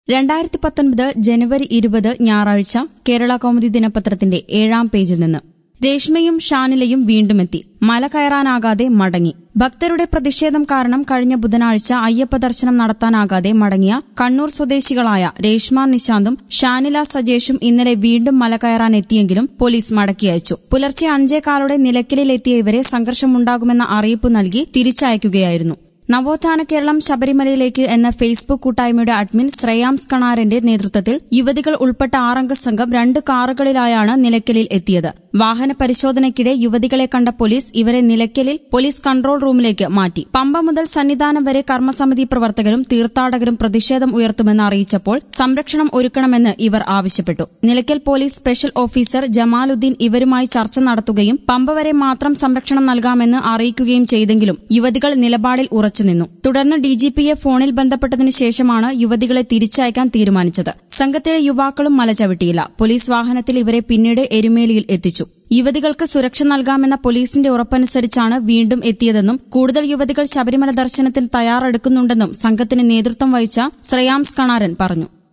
രണ്ടായിരത്തി പത്തൊൻപത് ജനുവരി ഇരുപത് ഞായറാഴ്ച കേരള കൗമുദി ദിനപത്രത്തിന്റെ ഏഴാം പേജിൽ നിന്ന് രേഷ്മയും ഷാനിലയും വീണ്ടുമെത്തി മല കയറാനാകാതെ മടങ്ങി ഭക്തരുടെ പ്രതിഷേധം കാരണം കഴിഞ്ഞ ബുധനാഴ്ച അയ്യപ്പ ദർശനം നടത്താനാകാതെ മടങ്ങിയ കണ്ണൂർ സ്വദേശികളായ രേഷ്മ നിശാന്തും ഷാനില സജേഷും ഇന്നലെ വീണ്ടും മല കയറാൻ എത്തിയെങ്കിലും പോലീസ് മടക്കി അയച്ചു പുലർച്ചെ അഞ്ചേകാലോടെ നിലയ്ക്കലിലെത്തിയ ഇവരെ സംഘർഷമുണ്ടാകുമെന്ന അറിയിപ്പ് നൽകി തിരിച്ചയക്കുകയായിരുന്നു നവോത്ഥാന കേരളം ശബരിമലയിലേക്ക് എന്ന ഫേസ്ബുക്ക് കൂട്ടായ്മയുടെ അഡ്മിൻ ശ്രേയാംസ് കണാരന്റെ നേതൃത്വത്തിൽ യുവതികൾ ഉൾപ്പെട്ട ആറംഗ സംഘം രണ്ട് കാറുകളിലായാണ് നിലയ്ക്കലിൽ എത്തിയത് വാഹന പരിശോധനയ്ക്കിടെ യുവതികളെ കണ്ട പോലീസ് ഇവരെ നിലയ്ക്കലിൽ പോലീസ് കൺട്രോൾ റൂമിലേക്ക് മാറ്റി പമ്പ മുതൽ സന്നിധാനം വരെ കർമ്മസമിതി പ്രവർത്തകരും തീർത്ഥാടകരും പ്രതിഷേധം ഉയർത്തുമെന്ന് അറിയിച്ചപ്പോൾ സംരക്ഷണം ഒരുക്കണമെന്ന് ഇവർ ആവശ്യപ്പെട്ടു Nilakkal police special officer Jamaluddin ഇവരുമായി ചർച്ച നടത്തുകയും പമ്പ വരെ മാത്രം സംരക്ഷണം നൽകാമെന്ന് അറിയിക്കുകയും ചെയ്തെങ്കിലും യുവതികൾ നിലപാടിൽ ഉറച്ചുനിന്നു തുടർന്ന് ഡിജിപിയെ ഫോണിൽ ബന്ധപ്പെട്ടതിനു ശേഷമാണ് യുവതികളെ തിരിച്ചയക്കാൻ തീരുമാനിച്ചത് സംഘത്തിലെ യുവാക്കളും മല ചവിട്ടിയില്ല പോലീസ് വാഹനത്തിൽ ഇവരെ പിന്നീട് എരുമേലിയിൽ എത്തിച്ചു യുവതികൾക്ക് സുരക്ഷ നൽകാമെന്ന പോലീസിന്റെ ഉറപ്പനുസരിച്ചാണ് വീണ്ടും എത്തിയതെന്നും കൂടുതൽ യുവതികൾ ശബരിമല ദർശനത്തിന് തയ്യാറെടുക്കുന്നുണ്ടെന്നും സംഘത്തിന് നേതൃത്വം വഹിച്ച ശ്രേയാംസ് കണാരൻ പറഞ്ഞു